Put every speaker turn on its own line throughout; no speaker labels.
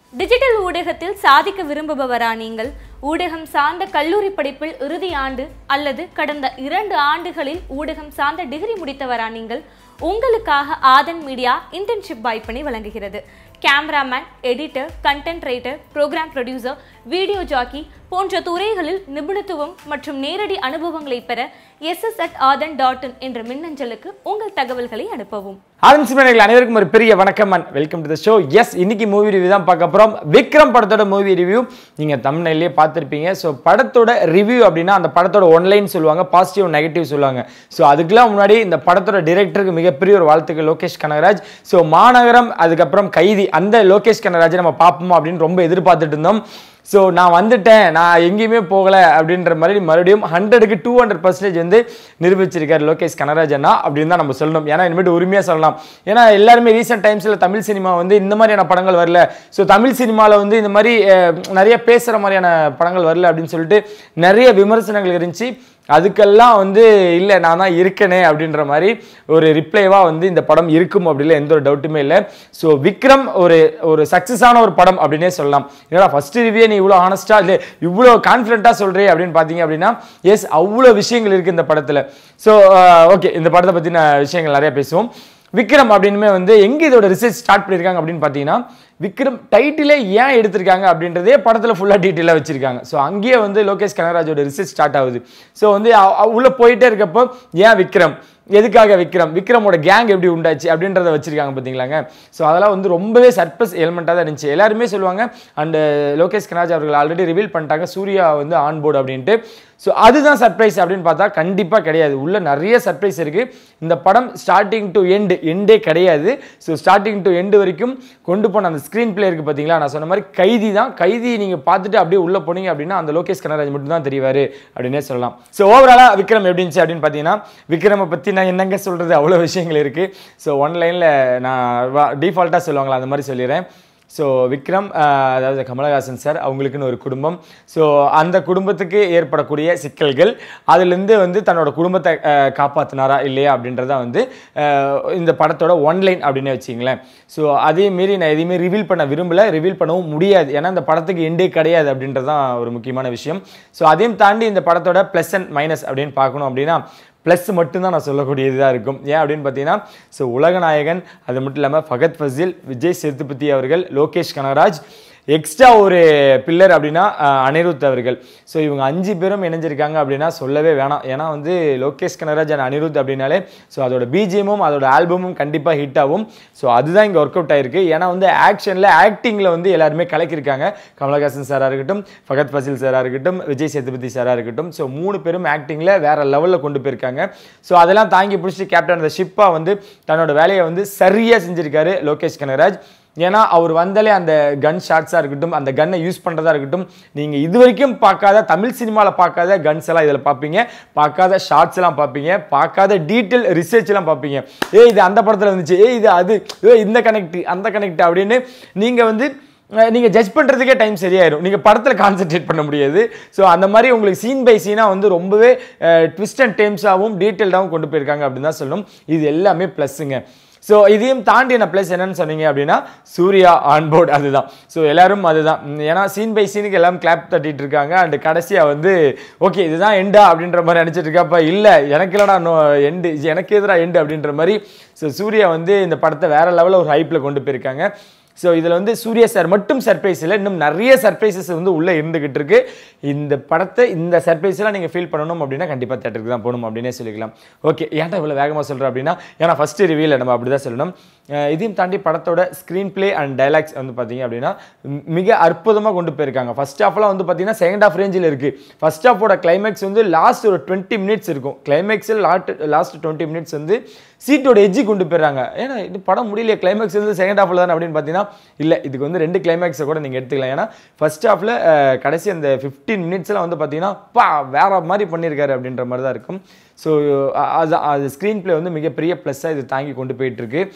digital ஊடகத்தில் சாதிக்க விரும்புபவரா நீங்கள் ஊடகம் சார்ந்த கல்லூரி படிப்பில் இறுதி ஆண்டு அல்லது கடந்த இரண்டு ஆண்டுகளில் ஊடகம் சார்ந்த டிகிரி முடித்தவரா நீங்கள் உங்களுக்காக ஆதன் மீடியா இன்டர்ன்ஷிப் வாய்ப்பினை வழங்குகிறது cameraman editor content writer program producer video jockey போன்ற துறைகளில் நிபுணத்துவம் மற்றும் நேரடி அனுபவங்களை பெற SS at Aadhan dot in என்ற மின்னஞ்சலுக்கு உங்கள் தகவல்களை அனுப்பவும்
ஆரம்பிச்சு அனைவருக்கும் ஒரு பெரிய வணக்கம் and welcome to the show எஸ் இன்னைக்கு மூவி ரிவ்யூ தான் பார்க்க போகிறோம் விக்ரம் படத்தோட மூவி ரிவ்யூ நீங்கள் தமிழ்நிலையே பார்த்துருப்பீங்க ஸோ படத்தோட ரிவ்யூ அப்படின்னா அந்த படத்தோட ஒன்லைன் சொல்லுவாங்க பாசிட்டிவ் நெகட்டிவ் சொல்லுவாங்க ஸோ அதுக்கெல்லாம் முன்னாடி இந்த படத்தோட டிரெக்டருக்கு மிகப்பெரிய ஒரு வாழ்த்துக்கள் லோகேஷ் கனகராஜ் ஸோ மாநகரம் அதுக்கப்புறம் கைதி அந்த லோகேஷ் கனகராஜை நம்ம பார்ப்போமா அப்படின்னு ரொம்ப எதிர்பார்த்துட்டு இருந்தோம் ஸோ நான் வந்துட்டேன் நான் எங்கேயுமே போகலை அப்படின்ற மாதிரி மறுபடியும் ஹண்ட்ரடுக்கு டூ ஹண்ட்ரட் பர்சன்டேஜ் வந்து நிரூபிச்சிருக்காரு லோகேஷ் கனராஜ் அண்ணா அப்படின்னு தான் நம்ம சொல்லணும் ஏன்னா இனிமேட்டு உரிமையாக சொல்லலாம் ஏன்னா எல்லாருமே ரீசெண்ட் டைம்ஸில் தமிழ் சினிமா வந்து இந்த மாதிரியான படங்கள் வரல ஸோ தமிழ் சினிமாவில் வந்து இந்த மாதிரி அஹ், நிறைய பேசுகிற மாதிரியான படங்கள் வரல அப்படின்னு சொல்லிட்டு நிறைய விமர்சனங்கள் இருந்துச்சு அதுக்கெல்லாம் வந்து இல்லை நான் தான் இருக்கனே அப்படின்ற மாதிரி ஒரு ரிப்ளைவாக வந்து இந்த படம் இருக்கும் அப்படில எந்த ஒரு டவுட்டுமே இல்லை ஸோ விக்ரம் ஒரு ஒரு சக்ஸஸான ஒரு படம் அப்படின்னே சொல்லலாம் ஏன்னா ஃபர்ஸ்ட் ரிவ்யூ நீ இவ்வளோ ஆனஸ்ட்டாக இல்லை இவ்வளோ கான்ஃபிடென்ட்டாக சொல்கிறே அப்படின்னு பார்த்தீங்க அப்படின்னா எஸ் அவ்வளோ விஷயங்கள் இருக்குது இந்த படத்தில் ஸோ ஓகே இந்த படத்தை பற்றின விஷயங்கள் நிறைய பேசுவோம் விக்ரம் அப்படின்னுமே வந்து எங்கே இதோட ரிசர்ச் ஸ்டார்ட் பண்ணியிருக்காங்க அப்படின்னு பார்த்தீங்கன்னா விக்ரம் டைட்டிலே ஏன் எடுத்திருக்காங்க அப்படின்றதே படத்தில் ஃபுல்லாக டீட்டெயிலாக வச்சிருக்காங்க ஸோ அங்கேயே வந்து லோகேஷ் கனகராஜோட ரிசர்ச் ஸ்டார்ட் ஆகுது ஸோ வந்து அ- அ- உள்ள போயிட்டே இருக்கப்போ ஏன் விக்ரம் எதுக்காக விக்ரம் விக்ரமோட கேங் எப்படி உண்டாச்சு அப்படின்றத வச்சிருக்காங்க பார்த்தீங்களாங்க ஸோ அதெல்லாம் வந்து ரொம்பவே சர்ப்ரைஸ் எலிமெண்ட்டாக தான் இருந்துச்சு எல்லாருமே சொல்லுவாங்க அண்ட் லோகேஷ் கனராஜ் அவர்கள் ஆல்ரெடி ரிவீல் பண்ணிட்டாங்க சூர்யா வந்து ஆன் போர்டு அப்படின்ட்டு ஸோ அதுதான் சர்ப்ரைஸ் அப்படின்னு பார்த்தா கண்டிப்பாக கிடையாது உள்ள நிறைய சர்ப்ரைஸ் இருக்கு இந்த படம் ஸ்டார்டிங் டு எண்டு எண்டே கிடையாது ஸோ ஸ்டார்டிங் டு எண்டு வரைக்கும் கொண்டு போன அந்த ஸ்க்ரீன் பிளே இருக்கு பார்த்தீங்களா நான் சொன்ன மாதிரி கைதி தான் கைதி நீங்கள் பார்த்துட்டு அப்படியே உள்ள போனீங்க அப்படின்னா அந்த லோகேஷ் கனராஜ் மட்டும் தான் தெரியவாரு அப்படின்னே சொல்லலாம் ஸோ ஓவராலாக விக்ரம் எப்படி இருந்துச்சு அப்படின்னு பார்த்தீங்கன்னா விக்ரமை பற்றி நான் என்னங்க சொல்கிறது அவ்வளோ விஷயங்கள் இருக்குது ஸோ ஒன் லைனில் நான் டிஃபால்ட்டாக சொல்லுவாங்களா அந்த மாதிரி சொல்லிடுறேன் ஸோ விக்ரம் ஆஹ், அதாவது கமலஹாசன் சார் அவங்களுக்குன்னு ஒரு குடும்பம் ஸோ அந்த குடும்பத்துக்கு ஏற்படக்கூடிய சிக்கல்கள் அதுலேருந்து வந்து தன்னோட குடும்பத்தை ஆஹ், காப்பாத்துனாரா இல்லையா அப்படின்றத வந்து ஆஹ், இந்த படத்தோட ஒன்லைன் அப்படின்னு வச்சிங்களேன் ஸோ அதே மீறி நான் எதையுமே ரிவீல் பண்ண விரும்பல ரிவீல் பண்ணவும் முடியாது ஏன்னா இந்த படத்துக்கு எண்டே கிடையாது அப்படின்றது தான் ஒரு முக்கியமான விஷயம் ஸோ அதையும் தாண்டி இந்த படத்தோட ப்ளஸ் அண்ட் மைனஸ் அப்படின்னு பார்க்கணும் அப்படின்னா ப்ளஸ் மட்டும்தான் நான் சொல்லக்கூடியதாக இருக்கும் ஏன் அப்படின்னு பார்த்தீங்கன்னா ஸோ உலகநாயகன் அது மட்டும் இல்லாமல் ஃபகத் ஃபசில் விஜய் சேதுபதி அவர்கள் லோகேஷ் கனகராஜ் எக்ஸ்ட்ரா ஒரு பில்லர் அப்படின்னா அஹ், அனிருத் அவர்கள் ஸோ இவங்க அஞ்சு பேரும் இணைஞ்சிருக்காங்க அப்படின்னா சொல்லவே வேணாம் ஏன்னா வந்து லோகேஷ் கனகராஜ் அண்ட் அனிருத் அப்படின்னாலே ஸோ அதோட பிஜிஎமும் அதோட ஆல்பமும் கண்டிப்பாக ஹிட் ஆகும் ஸோ அதுதான் இங்கே ஒர்க் அவுட் ஆயிருக்கு ஏன்னா வந்து ஆக்ஷனில் ஆக்டிங்கில் வந்து எல்லாருமே கலக்கியிருக்காங்க கமலஹாசன் சாராக இருக்கட்டும் ஃபகத் ஃபசில் சாராக இருக்கட்டும் விஜய் சேதுபதி சாராக இருக்கட்டும் ஸோ மூணு பேரும் ஆக்டிங்கில் வேற லெவலில் கொண்டு போயிருக்காங்க ஸோ அதெல்லாம் தாங்கி பிடிச்சிட்டு கேப்டன் அந்த ஷிப்பாக வந்து தன்னோட வேலையை வந்து சரியாக செஞ்சிருக்காரு லோகேஷ் கனகராஜ் ஏன்னா அவர் வந்தாலே அந்த கன் ஷாட்ஸாக இருக்கட்டும் அந்த கன்னை யூஸ் பண்ணுறதா இருக்கட்டும் நீங்கள் இது வரைக்கும் பார்க்காத தமிழ் சினிமாவில் பார்க்காத கன்ஸ் எல்லாம் இதில் பார்ப்பீங்க பார்க்காத ஷார்ட்ஸ் எல்லாம் பார்ப்பீங்க பார்க்காத டீட்டெயில் ரிசர்ச் எல்லாம் பார்ப்பீங்க ஏ இது அந்த படத்தில் வந்துச்சு ஏ இது அது ஏ இந்த கனெக்ட் அந்த கனெக்ட் அப்படின்னு நீங்கள் வந்து அஹ் நீங்க ஜட்ஜ் பண்றதுக்கே டைம் சரியாயிரும் நீங்க படத்துல கான்சென்ட்ரேட் பண்ண முடியாது ஸோ அந்த மாதிரி உங்களுக்கு சீன் பை சீனா வந்து ரொம்பவே ட்விஸ்ட் அண்ட் டேம்ஸாகவும் டீட்டெயில்டாகவும் கொண்டு போயிருக்காங்க அப்படின்னு தான் சொல்லணும் இது எல்லாமே ப்ளஸ்ஸுங்க ஸோ இதையும் தாண்டி என்ன ப்ளஸ் என்னன்னு சொன்னீங்க அப்படின்னா சூர்யா ஆன்போர்ட் அதுதான் ஸோ எல்லாரும் அதுதான் உம், ஏன்னா சீன் பை சீனுக்கு எல்லாம் கிளாப் தட்டிட்டு இருக்காங்க அண்ட் கடைசியாக வந்து ஓகே இதுதான் எண்டா அப்படின்ற மாதிரி நினச்சிட்டு இருக்காப்பா இல்லை எனக்கு இல்லடா நோ எண்டு எனக்கு எதிராக எண்டு அப்படின்ற மாதிரி ஸோ சூர்யா வந்து இந்த படத்தை வேற லெவலில் ஒரு ஹைப்பில் கொண்டு போயிருக்காங்க ஸோ இதில் வந்து சூர்யா சார் மட்டும் சர்ப்ரைஸ் இல்லை இன்னும் நிறைய சர்ப்ரைசஸ் வந்து உள்ளே இருந்துகிட்டு இருக்கு இந்த படத்தை இந்த சர்ப்ரைஸ்லாம் நீங்கள் ஃபீல் பண்ணணும் அப்படின்னா கண்டிப்பாக தேட்டருக்கு தான் போகணும் அப்படின்னே சொல்லிக்கலாம் ஓகே ஏன்டா இவ்வளோ வேகமாக சொல்கிறேன் அப்படின்னா ஏன்னா ஃபஸ்ட்டு ரிவியூவில் நம்ம அப்படி தான் சொல்லணும் அஹ் இதையும் தாண்டி படத்தோட ஸ்க்ரீன் ப்ளே அண்ட் டைலாக்ஸ் வந்து பார்த்தீங்க அப்படின்னா ம், மிக அற்புதமாக கொண்டு போயிருக்காங்க ஃபர்ஸ்ட் ஹாஃப்லாம் வந்து பார்த்தீங்கன்னா செகண்ட் ஹாஃப் ரேஞ்சில் இருக்குது ஃபர்ஸ்ட் ஹாஃபோட கிளைமேக்ஸ் வந்து லாஸ்ட் ஒரு டுவெண்ட்டி மினிட்ஸ் இருக்கும் கிளைமேக்ஸில் லாஸ்ட் லாஸ்ட் டுவெண்ட்டி மினிட்ஸ் வந்து சீட்டோட எஜ்ஜி கொண்டு போயிடுறாங்க ஏன்னா இது படம் முடியல கிளைமேக்ஸ் வந்து செகண்ட் ஹாஃபில் தானே அப்படின்னு பார்த்தீங்கன்னா இல்லை இதுக்கு வந்து ரெண்டு கிளைமேக்ஸை கூட நீங்கள் எடுத்துக்கலாம் ஏன்னா ஃபர்ஸ்ட் ஹாஃபில் கடைசி அந்த ஃபிஃப்டீன் மினிட்ஸ்லாம் வந்து பார்த்தீங்கன்னா பா வேற மாதிரி பண்ணியிருக்காரு அப்படின்ற மாதிரி தான் இருக்கும் ஸோ அது அது ஸ்க்ரீன் ப்ளே வந்து மிகப்பெரிய ப்ளஸ்ஸாக இது தாங்கி கொண்டு போயிட்டு இருக்கு ஸோ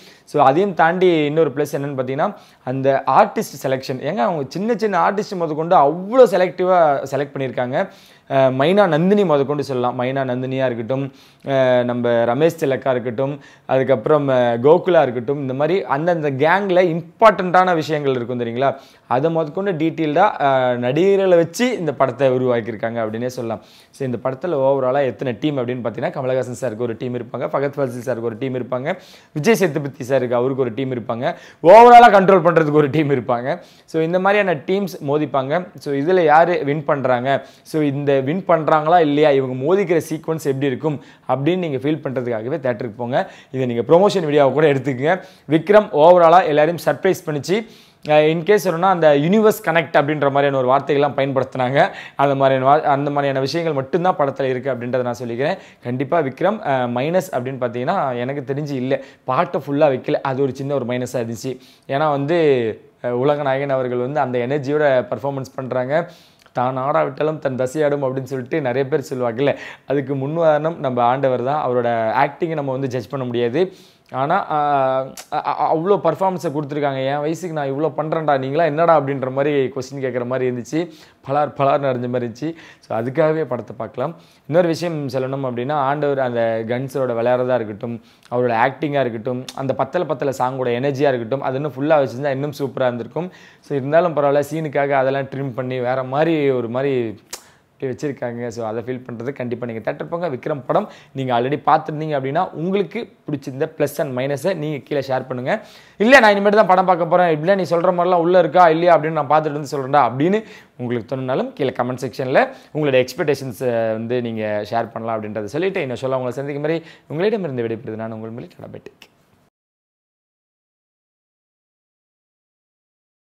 அதையும் தாண்டி இன்னொரு ப்ளஸ் என்னன்னு பார்த்தீங்கன்னா அந்த ஆர்டிஸ்ட் செலெக்ஷன் ஏங்க அவங்க சின்ன சின்ன ஆர்டிஸ்ட் முதற்கொண்டு அவ்வளோ செலக்டிவாக செலக்ட் பண்ணியிருக்காங்க அஹ் மைனா நந்தினி முதற்கொண்டு சொல்லலாம் மைனா நந்தினியாக இருக்கட்டும் அஹ் நம்ம ரமேஷ் திலக்கா இருக்கட்டும் அதுக்கப்புறம் அஹ் கோகுலா இருக்கட்டும் இந்த மாதிரி அந்தந்த கேங்கில் இம்பார்ட்டண்ட்டான விஷயங்கள் இருக்கும் தெரியுங்களா அதை முதற்கொண்டு டீட்டெயில்டாக நடிகர்களை வச்சு இந்த படத்தை உருவாக்கியிருக்காங்க அப்படின்னே சொல்லலாம் ஸோ இந்த படத்தில் ஓவராலாக எத்தனை டீம் அப்படின்னு பார்த்தீங்கன்னா கமலஹாசன் சாருக்கு ஒரு டீம் இருப்பாங்க ஃபகத் ஃபாசில் சாருக்கு ஒரு டீம் இருப்பாங்க விஜய் சேத்துபதி சாருக்கு அவருக்கு ஒரு டீம் இருப்பாங்க ஓவராலாக கண்ட்ரோல் பண்ணுறதுக்கு ஒரு டீம் இருப்பாங்க ஸோ இந்த மாதிரியான டீம்ஸ் மோதிப்பாங்க ஸோ இதில் யார் வின் பண்ணுறாங்க ஸோ இந்த வின் பண்ணுறாங்களா இல்லையா இவங்க மோதிக்கிற சீக்வன்ஸ் எப்படி இருக்கும் அப்படின்னு நீங்கள் ஃபீல் பண்ணுறதுக்காகவே தேட்டருக்கு போங்க இதை நீங்கள் ப்ரொமோஷன் வீடியோவை கூட எடுத்துக்கங்க விக்ரம் ஓவராலாக எல்லாரையும் சர்ப்ரைஸ் பண்ணிச்சு இன்கேஸ் சொல்லணும்னா அந்த யூனிவர்ஸ் கனெக்ட் அப்படின்ற மாதிரியான ஒரு வார்த்தைகள்லாம் பயன்படுத்தினாங்க அந்த மாதிரியான வா அந்த மாதிரியான விஷயங்கள் மட்டும்தான் படத்தில் இருக்குது அப்படின்றத நான் சொல்லிக்கிறேன் கண்டிப்பாக விக்ரம் மைனஸ் அப்படின்னு பார்த்தீங்கன்னா எனக்கு தெரிஞ்சு இல்லை பாட்டை ஃபுல்லாக வைக்கல அது ஒரு சின்ன ஒரு மைனஸாக இருந்துச்சு ஏன்னா வந்து அஹ், உலகநாயகன் அவர்கள் வந்து அந்த எனர்ஜியோட பர்ஃபார்மன்ஸ் பண்ணுறாங்க தான் ஆடாவிட்டாலும் தன் தசையாடும் அப்படின்னு சொல்லிட்டு நிறைய பேர் சொல்லுவாங்கல்ல அதுக்கு முன்னுதாரணம் நம்ம ஆண்டவர் தான் அவரோட ஆக்டிங்கை நம்ம வந்து ஜட்ஜ் பண்ண முடியாது ஆனால் அவ்வளோ பர்ஃபார்மன்ஸை கொடுத்துருக்காங்க என் வயசுக்கு நான் இவ்வளோ பண்ணுறேன்டா நீங்களா என்னடா அப்படின்ற மாதிரி கொஸ்டின் கேட்குற மாதிரி இருந்துச்சு பலார் பலார் நிறைஞ்ச மாதிரி இருந்துச்சு ஸோ அதுக்காகவே படத்தை பார்க்கலாம் இன்னொரு விஷயம் சொல்லணும் அப்படின்னா ஆண்டவர் அந்த கன்ஸோட விளையாடுறதா இருக்கட்டும் அவரோட ஆக்டிங்காக இருக்கட்டும் அந்த பத்தல பத்தல சாங்கோட எனர்ஜியாக இருக்கட்டும் அது இன்னும் ஃபுல்லாக வச்சுருந்தா இன்னும் சூப்பராக இருந்திருக்கும் ஸோ இருந்தாலும் பரவாயில்ல சீனுக்காக அதெல்லாம் ட்ரிம் பண்ணி வேறு மாதிரி ஒரு மாதிரி இப்படி வச்சுருக்காங்க ஸோ அதை ஃபீல் பண்ணுறது கண்டிப்பாக நீங்கள் தேட்டர் போங்க விக்ரம் படம் நீங்கள் ஆல்ரெடி பார்த்துருந்தீங்க அப்படின்னா உங்களுக்கு பிடிச்சிருந்த ப்ளஸ் அண்ட் மைனஸை நீங்கள் கீழே ஷேர் பண்ணுங்கள் இல்லை நான் இனிமேட்டு தான் படம் பார்க்க போகிறேன் இல்லை நீ சொல்கிற மாதிரிலாம் உள்ளே இருக்கா இல்லையா அப்படின்னு நான் பார்த்துட்டு வந்து சொல்கிறேன்டா அப்படின்னு உங்களுக்கு தோணுனாலும் கீழே கமெண்ட் செக்ஷனில் உங்களோட எக்ஸ்பெக்டேஷன்ஸை வந்து நீங்கள் ஷேர் பண்ணலாம் அப்படின்றத சொல்லிட்டு இன்னும் சொல்ல உங்களை சந்திக்கும் மாதிரி உங்களிடமிருந்து விடைபெறுது நான் உங்கள் மொழி கடப்பேட்டு